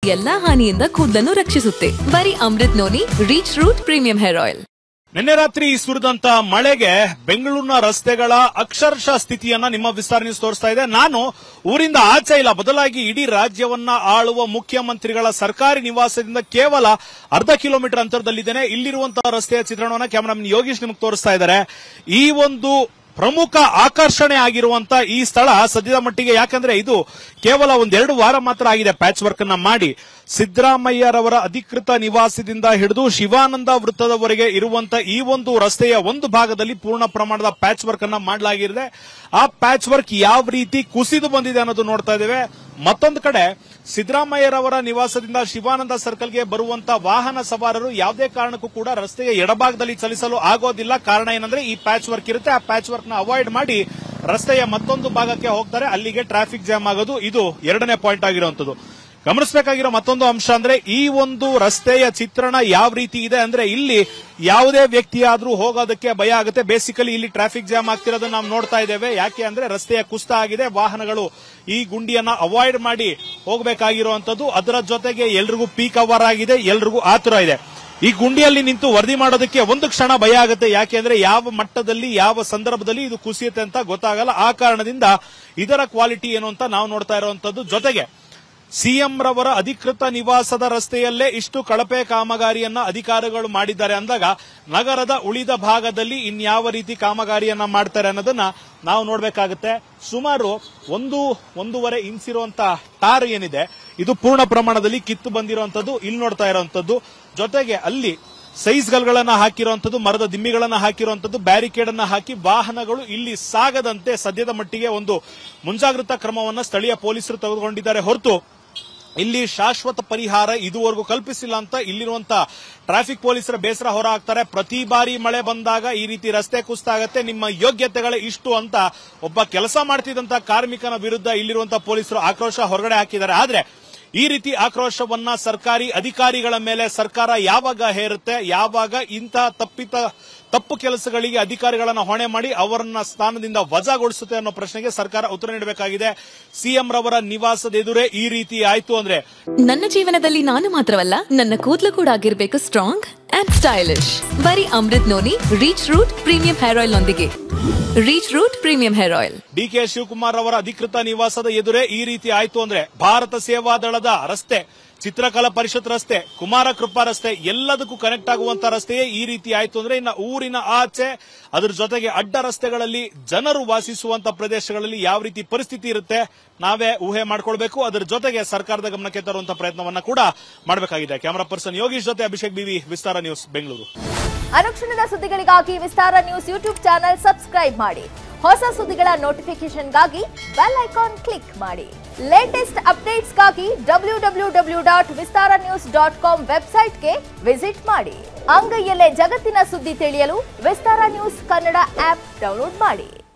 ಎಲ್ಲಾ ಹಾನಿಯಿಂದ ಕೂದಲನ್ನು ರಕ್ಷಿಸುತ್ತೆ ಬರೀ Amrit noni reach root premium hair oil ನಿನ್ನೆ ರಾತ್ರಿ ಸುರಿದಂತ ಮಳೆಗೆ ಬೆಂಗಳೂರಿನ ರಸ್ತೆಗಳ ಅಕ್ಷರಶಃ ಸ್ಥಿತಿಯನ್ನ ನಿಮ್ಮ ವಿಸ್ತಾರ ನ್ಯೂಸ್ ತೋರಿಸ್ತಾ ಇದೆ ನಾನು ಊರಿಂದ ಆಚೆ ಇಲ್ಲ ಬದಲಾಗಿ ಇಡೀ ರಾಜ್ಯವನ್ನ ಆಳುವ ಮುಖ್ಯಮಂತ್ರಿಗಳ ಸರ್ಕಾರಿ ನಿವಾಸದಿಂದ ಕೇವಲ ಅರ್ಧ ಕಿಲೋಮೀಟರ್ ಅಂತರದಲ್ಲಿದ್ದೇನೆ ಇಲ್ಲಿರುವಂತಹ ರಸ್ತೆಯ ಚಿತ್ರಣವನ್ನ ಕ್ಯಾಮರಾಮನ್ ಯೋಗೀಶ್ ನಿಮಗೆ ತೋರಿಸ್ತಾ ಇದ್ದಾರೆ ಈ ಒಂದು ಪ್ರಮುಖ ಆಕರ್ಷಣೆ ಆಗಿರುವಂತ ಈ ಸ್ಥಳ ಸದ್ಯದ ಮಟ್ಟಿಗೆ ಯಾಕಂದ್ರೆ ಇದು ಕೇವಲ ಒಂದೆರಡು ವಾರ ಮಾತ್ರ ಆಗಿದೆ ಪ್ಯಾಚ್ ವರ್ಕ್ ಅನ್ನ ಮಾಡಿ ಸಿದ್ದರಾಮಯ್ಯರವರ ಅಧಿಕೃತ ನಿವಾಸದಿಂದ ಹಿಡಿದು ಶಿವಾನಂದ ವೃತ್ತದವರೆಗೆ ಇರುವಂತ ಈ ಒಂದು ರಸ್ತೆಯ ಒಂದು ಭಾಗದಲ್ಲಿ ಪೂರ್ಣ ಪ್ರಮಾಣದ ಪ್ಯಾಚ್ ವರ್ಕ್ ಅನ್ನ ಮಾಡಲಾಗಿದೆ ಆ ಪ್ಯಾಚ್ ವರ್ಕ್ ಯಾವ ರೀತಿ ಕುಸಿದು ಬಂದಿದೆ ಅನ್ನೋದು ನೋಡ್ತಾ ಇದ್ದೇವೆ ಮತ್ತೊಂದು ಕಡೆ ಸಿದ್ದರಾಮಯ್ಯರವರ ನಿವಾಸದಿಂದ ಶಿವಾನಂದ ಸರ್ಕಲ್ಗೆ ಬರುವಂತ ವಾಹನ ಸವಾರರು ಯಾವುದೇ ಕಾರಣಕ್ಕೂ ಕೂಡ ರಸ್ತೆಯ ಎಡಭಾಗದಲ್ಲಿ ಚಲಿಸಲು ಆಗೋದಿಲ್ಲ ಕಾರಣ ಏನಂದ್ರೆ ಈ ಪ್ಯಾಚ್ ವರ್ಕ್ ಇರುತ್ತೆ ಆ ಪ್ಯಾಚ್ ವರ್ಕ್ ನ ಅವಾಯ್ಡ್ ಮಾಡಿ ರಸ್ತೆಯ ಮತ್ತೊಂದು ಭಾಗಕ್ಕೆ ಹೋಗ್ತಾರೆ ಅಲ್ಲಿಗೆ ಟ್ರಾಫಿಕ್ ಜಾಮ್ ಆಗೋದು ಇದು ಎರಡನೇ ಪಾಯಿಂಟ್ ಆಗಿರುವಂತದ್ದು ಗಮನಿಸಬೇಕಾಗಿರೋ ಮತ್ತೊಂದು ಅಂಶ ಅಂದ್ರೆ ಈ ಒಂದು ರಸ್ತೆಯ ಚಿತ್ರಣ ಯಾವ ರೀತಿ ಇದೆ ಅಂದ್ರೆ ಇಲ್ಲಿ ಯಾವುದೇ ವ್ಯಕ್ತಿಯಾದ್ರೂ ಹೋಗೋದಕ್ಕೆ ಭಯ ಆಗುತ್ತೆ ಬೇಸಿಕಲಿ ಇಲ್ಲಿ ಟ್ರಾಫಿಕ್ ಜಾಮ್ ಆಗ್ತಿರೋದನ್ನ ನಾವು ನೋಡ್ತಾ ಇದ್ದೇವೆ ಯಾಕೆ ಅಂದ್ರೆ ರಸ್ತೆಯ ಕುಸಿತ ಆಗಿದೆ ವಾಹನಗಳು ಈ ಗುಂಡಿಯನ್ನ ಅವಾಯ್ಡ್ ಮಾಡಿ ಹೋಗಬೇಕಾಗಿರುವಂತದ್ದು ಅದರ ಜೊತೆಗೆ ಎಲ್ರಿಗೂ ಪೀಕ್ ಅವರ್ ಆಗಿದೆ ಎಲ್ರಿಗೂ ಆತುರ ಇದೆ ಈ ಗುಂಡಿಯಲ್ಲಿ ನಿಂತು ವರದಿ ಮಾಡೋದಕ್ಕೆ ಒಂದು ಕ್ಷಣ ಭಯ ಆಗುತ್ತೆ ಯಾಕೆಂದ್ರೆ ಯಾವ ಮಟ್ಟದಲ್ಲಿ ಯಾವ ಸಂದರ್ಭದಲ್ಲಿ ಇದು ಕುಸಿಯುತ್ತೆ ಅಂತ ಗೊತ್ತಾಗಲ್ಲ ಆ ಕಾರಣದಿಂದ ಇದರ ಕ್ವಾಲಿಟಿ ಏನು ಅಂತ ನಾವು ನೋಡ್ತಾ ಇರುವಂತದ್ದು ಜೊತೆಗೆ ಸಿಎಂ ರವರ ಅಧಿಕೃತ ನಿವಾಸದ ರಸ್ತೆಯಲ್ಲೇ ಇಷ್ಟು ಕಳಪೆ ಕಾಮಗಾರಿಯನ್ನ ಅಧಿಕಾರಿಗಳು ಮಾಡಿದ್ದಾರೆ ಅಂದಾಗ ನಗರದ ಉಳಿದ ಭಾಗದಲ್ಲಿ ಇನ್ಯಾವ ರೀತಿ ಕಾಮಗಾರಿಯನ್ನ ಮಾಡ್ತಾರೆ ಅನ್ನೋದನ್ನ ನಾವು ನೋಡ್ಬೇಕಾಗುತ್ತೆ ಸುಮಾರು ಒಂದು ಒಂದೂವರೆ ಇಂಚ್ ಇರುವಂತ ಟಾರ್ ಏನಿದೆ ಇದು ಪೂರ್ಣ ಪ್ರಮಾಣದಲ್ಲಿ ಕಿತ್ತು ಬಂದಿರುವಂತದ್ದು ಇಲ್ಲಿ ನೋಡ್ತಾ ಇರುವಂತದ್ದು ಜೊತೆಗೆ ಅಲ್ಲಿ ಸೈಜ್ಗಳನ್ನ ಹಾಕಿರುವಂತದ್ದು ಮರದ ದಿಮ್ಮಿಗಳನ್ನ ಹಾಕಿರುವಂತದ್ದು ಬ್ಯಾರಿಕೇಡ್ ಅನ್ನ ಹಾಕಿ ವಾಹನಗಳು ಇಲ್ಲಿ ಸಾಗದಂತೆ ಸದ್ಯದ ಮಟ್ಟಿಗೆ ಒಂದು ಮುಂಜಾಗ್ರತಾ ಕ್ರಮವನ್ನ ಸ್ಥಳೀಯ ಪೊಲೀಸರು ತೆಗೆದುಕೊಂಡಿದ್ದಾರೆ ಹೊರತು ಇಲ್ಲಿ ಶಾಶ್ವತ ಪರಿಹಾರ ಇದುವರೆಗೂ ಕಲ್ಪಿಸಿಲ್ಲ ಅಂತ ಇಲ್ಲಿರುವಂತ ಟ್ರಾಫಿಕ್ ಪೊಲೀಸರ ಬೇಸರ ಹೊರ ಹಾಕ್ತಾರೆ ಪ್ರತಿ ಬಾರಿ ಮಳೆ ಬಂದಾಗ ಈ ರೀತಿ ರಸ್ತೆ ಕುಸ್ತಾಗತ್ತೆ ನಿಮ್ಮ ಯೋಗ್ಯತೆಗಳೇ ಇಷ್ಟು ಅಂತ ಒಬ್ಬ ಕೆಲಸ ಮಾಡ್ತಿದ್ದಂತ ಕಾರ್ಮಿಕನ ವಿರುದ್ಧ ಇಲ್ಲಿರುವಂತ ಪೊಲೀಸರು ಆಕ್ರೋಶ ಹೊರಗಡೆ ಹಾಕಿದ್ದಾರೆ ಆದ್ರೆ ಈ ರೀತಿ ಆಕ್ರೋಶವನ್ನ ಸರ್ಕಾರಿ ಅಧಿಕಾರಿಗಳ ಮೇಲೆ ಸರ್ಕಾರ ಯಾವಾಗ ಹೇರುತ್ತೆ ಯಾವಾಗ ಇಂತಹ ತಪ್ಪಿತ ತಪ್ಪು ಕೆಲಸಗಳಿಗೆ ಅಧಿಕಾರಿಗಳನ್ನ ಹೊಣೆ ಮಾಡಿ ಅವರನ್ನ ಸ್ಥಾನದಿಂದ ವಜಾಗೊಳಿಸುತ್ತೆ ಅನ್ನೋ ಪ್ರಶ್ನೆಗೆ ಸರ್ಕಾರ ಉತ್ತರ ನೀಡಬೇಕಾಗಿದೆ ಸಿಎಂ ರವರ ನಿವಾಸದ ಎದುರೇ ಈ ರೀತಿ ಆಯ್ತು ಅಂದ್ರೆ ನನ್ನ ಜೀವನದಲ್ಲಿ ನಾನು ಮಾತ್ರವಲ್ಲ ನನ್ನ ಕೂದಲು ಕೂಡ ಆಗಿರ್ಬೇಕು ಸ್ಟ್ರಾಂಗ್ ಅಂಡ್ ಸ್ಟೈಲಿಶ್ ಬರೀ Amrit noni reach root premium hair oil ನೊಂದಿಗೆ reach root premium hair oil D K Shivakumar ಅವರ ಅಧಿಕೃತ ನಿವಾಸದ ಎದುರೇ ಈ ರೀತಿ ಆಯ್ತು ಅಂದ್ರೆ ಭಾರತ ಸೇವಾ ದಳದ ರಸ್ತೆ ಚಿತ್ರಕಲಾ ಪರಿಷತ್ ರಸ್ತೆ ಕುಮಾರ ಕೃಪಾ ರಸ್ತೆ ಎಲ್ಲದಕ್ಕೂ ಕನೆಕ್ಟ್ ಆಗುವಂತ ರಸ್ತೆಯೇ ಈ ರೀತಿ ಆಯ್ತು ಅಂದ್ರೆ ಇನ್ನು ಊರಿನ ಆಚೆ ಅದ್ರ ಜೊತೆಗೆ ಅಡ್ಡ ರಸ್ತೆಗಳಲ್ಲಿ ಜನರು ವಾಸಿಸುವಂತ ಪ್ರದೇಶಗಳಲ್ಲಿ ಯಾವ ರೀತಿ ಪರಿಸ್ಥಿತಿ ಇರುತ್ತೆ ನಾವೇ ಊಹೆ ಮಾಡ್ಕೊಳ್ಬೇಕು ಅದರ ಜೊತೆಗೆ ಸರ್ಕಾರದ ಗಮನಕ್ಕೆ ತರುವಂತ ಪ್ರಯತ್ನವನ್ನ ಕೂಡ ಮಾಡಬೇಕಾಗಿದೆ ಕ್ಯಾಮರಾ ಪರ್ಸನ್ ಯೋಗೀಶ್ ಜೊತೆ ಅಭಿಷೇಕ್ ಬಿವಿ ವಿಸ್ತಾರ ನ್ಯೂಸ್ ಬೆಂಗಳೂರು ಅನುಕ್ಷಣದ ಸುದ್ದಿಗಳಿಗಾಗಿ Vistara news YouTube channel subscribe ಮಾಡಿ ಹೊಸ ಸುದ್ದಿಗಳ ನೋಟಿಫಿಕೇಶನ್ಗಾಗಿ ಬೆಲ್ ಐಕಾನ್ ಕ್ಲಿಕ್ ಮಾಡಿ ಲೇಟೆಸ್ಟ್ ಅಪ್ಡೇಟ್ಸ್ಗಾಗಿ W W W dot Vistara news dot com ವೆಬ್ಸೈಟ್ಗೆ ವಿಸಿಟ್ ಮಾಡಿ ಅಂಗೈಯಲ್ಲೇ ಜಗತ್ತಿನ ಸುದ್ದಿ ತಿಳಿಯಲು Vistara news Kannada app download ಮಾಡಿ